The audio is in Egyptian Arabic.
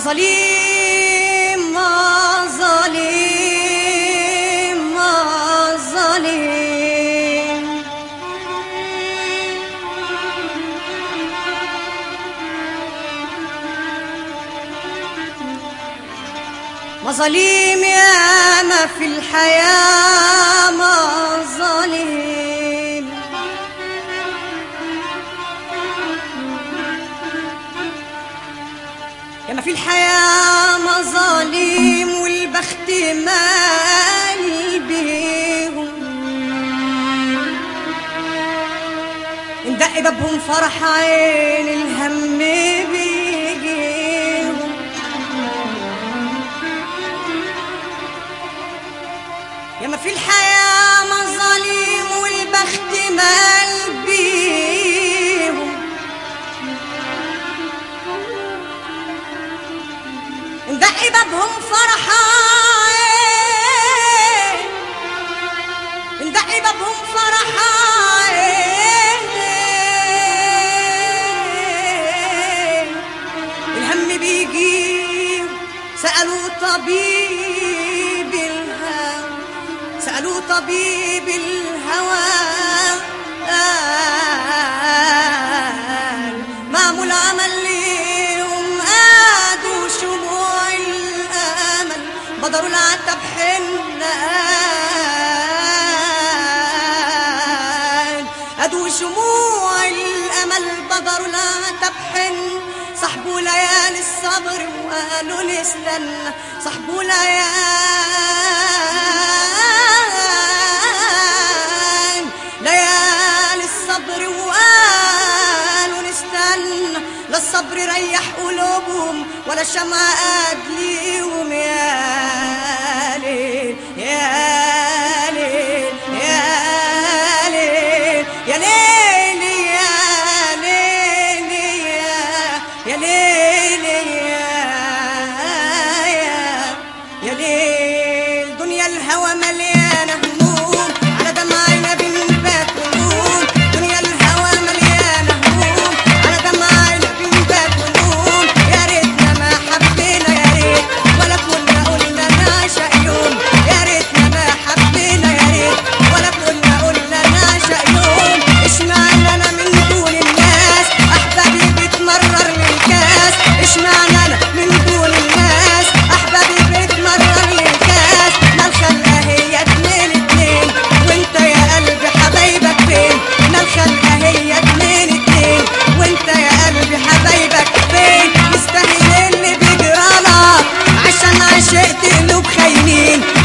ظليم ما ظليم ما ظليم ما ظليم يا ما في الحياة ما ظليم يا ما في الحياة مظالم والبخت مال بيهم ندق بابهم فرح عين الهم بيجيهم يا ما في الحياة مظالم والبخت مال بيهم ندق بابهم فرحان ندق بابهم فرحان الهم بيجي سألوا طبيب الهوى سألوا طبيب الهوى قال معمول عمل ليهم قادوا شموع الأمل بدروا العتب حنان قادوا شموع الأمل بدروا العتب حن صحبوا ليالي الصبر وقالوا لي استنى صحبوا ليالي ليالي الصبر وقالوا نستنى لا الصبر ريح قلوبهم ولا الشمع قاد ليهم يا ليل يا ليل يا ليل يا ليل يا ليل يا يا ليل يا يا يا ليل دنيا الهوى مليانة هموم على دمعنا بنبات ونوم دنيا الهوى مليانة هموم على دمعنا بنبات ونوم يا ريتنا ما حبينا يا ريت ولا كنا قلنا نعشق يوم يا ريتنا ما حبينا يا ريت ولا كنا قلنا نعشق يوم اشمعنى انا من دون الناس احبابي بتمرر للكاس اشمعنى انا من دون الناس احبابي بتمرر للكاس ما الخلقه هي اتنين اتنين وانت يا قلبي حبايبك فين ما الخلقه هي اتنين اتنين وانت يا قلبي حبايبك فين مستاهل اللي بيجرالك عشان عشقت قلوب خاينين